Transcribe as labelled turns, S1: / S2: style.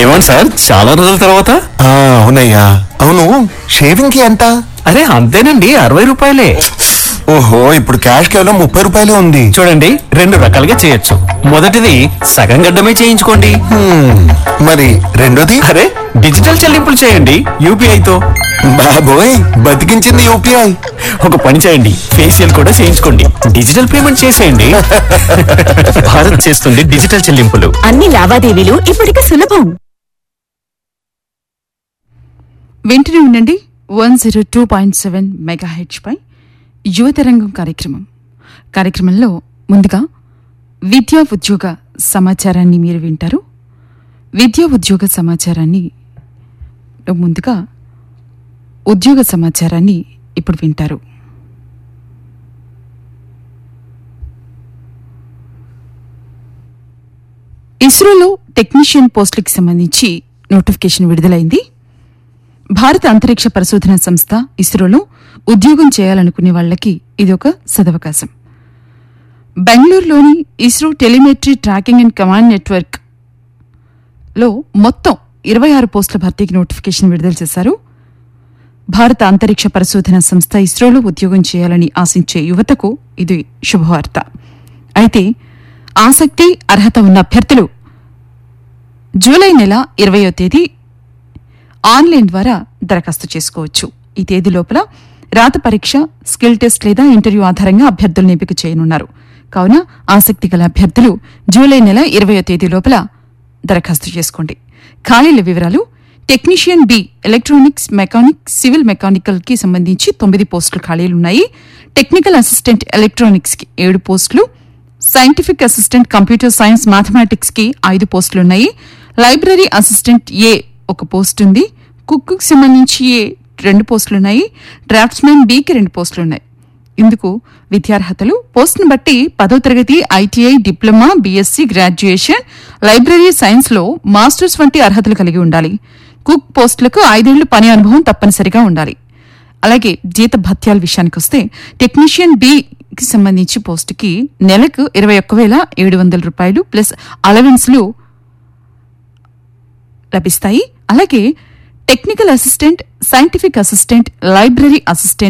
S1: ఏమోండి సార్ చాలా రోజుల తర్వాత
S2: ఆ, అవునయ్యా అవును షేవింగ్ కి ఎంత
S1: అరే అంతేనండి అరవై రూపాయలే
S2: ఓహో ఇప్పుడు క్యాష్ కేవలం ముప్పై రూపాయలే ఉంది
S1: చూడండి రెండు రకాలుగా చేయొచ్చు మొదటిది సగం గడ్డమే చేయించుకోండి
S2: హ్మ్, మరి రెండోది
S1: అరే డిజిటల్ చెల్లింపులు చేయండి యూపీఐతో
S2: బాబోయ్ బతికించింది యూపీఐ
S1: ఒక పని చేయండి ఫేషియల్ కూడా చేయించుకోండి డిజిటల్ పేమెంట్ చేసేయండి భారత్ చేస్తుంది డిజిటల్ చెల్లింపులు
S3: అన్ని లావాదేవీలు ఇప్పటికి సులభం
S4: వింటూనే ఉండండి one zero two point seven mega పై యువతరంగం కార్యక్రమం కార్యక్రమంలో ముందుగా విద్యా ఉద్యోగ సమాచారాన్ని మీరు వింటారు విద్యా ఉద్యోగ సమాచారాన్ని ముందుగా ఉద్యోగ సమాచారాన్ని ఇప్పుడు వింటారు ఇస్రోలో టెక్నీషియన్ పోస్టులకు సంబంధించి నోటిఫికేషన్ విడుదలైంది భారత అంతరిక్ష పరిశోధన సంస్థ ఇస్రోలో ఉద్యోగం చేయాలనుకునే వాళ్ళకి ఇదొక సదవకాశం బెంగళూరులోని ISRO telemetry tracking and command network లో మొత్తం ఇరవై ఆరు పోస్టుల భర్తీకి నోటిఫికేషన్ విడుదల చేశారు భారత అంతరిక్ష పరిశోధన సంస్థ ఇస్రోలో ఉద్యోగం చేయాలని ఆశించే యువతకు ఇది శుభవార్త అయితే ఆసక్తి అర్హత ఉన్న అభ్యర్థులు జూలై నెల ఇరవయో తేదీ ఆన్లైన్ ద్వారా దరఖాస్తు చేసుకోవచ్చు ఈ తేదీ లోపల రాత పరీక్ష స్కిల్ టెస్ట్ లేదా ఇంటర్వ్యూ ఆధారంగా అభ్యర్థులను ఎంపిక చేయనున్నారు కావున ఆసక్తి గల అభ్యర్థులు జూలై నెల ఇరవయో తేదీ లోపల దరఖాస్తు చేసుకోండి ఖాళీల వివరాలు technician B electronics mechanic civil mechanical కి సంబంధించి తొమ్మిది పోస్టులు ఖాళీలున్నాయి టెక్నికల్ అసిస్టెంట్ ఎలక్ట్రానిక్స్ కి ఏడు పోస్టులు scientific assistant computer science mathematics కి ఐదు పోస్టులున్నాయి లైబ్రరీ అసిస్టెంట్ ఏ ఒక పోస్ట్ ఉంది కుక్ కు సంబంధించి ఏ రెండు పోస్టులున్నాయి డ్రాఫ్ట్స్మెన్ బికి రెండు పోస్టులున్నాయి ఇందుకు విద్యార్హతలు పోస్టును బట్టి పదో తరగతి ITI diploma BSc graduation library science లో మాస్టర్స్ వంటి అర్హతలు కలిగి ఉండాలి కుక్ పోస్టులకు ఐదేళ్లు పని అనుభవం తప్పనిసరిగా ఉండాలి అలాగే జీత భత్యాల విషయానికి వస్తే టెక్నీషియన్ బి కి సంబంధించి పోస్టుకి నెలకు ఇరవై ఒక్క వేల ఏడు వందల రూపాయలు ప్లస్ అలవెన్స్లు లభిస్తాయి అలాగే technical assistant scientific assistant library assistant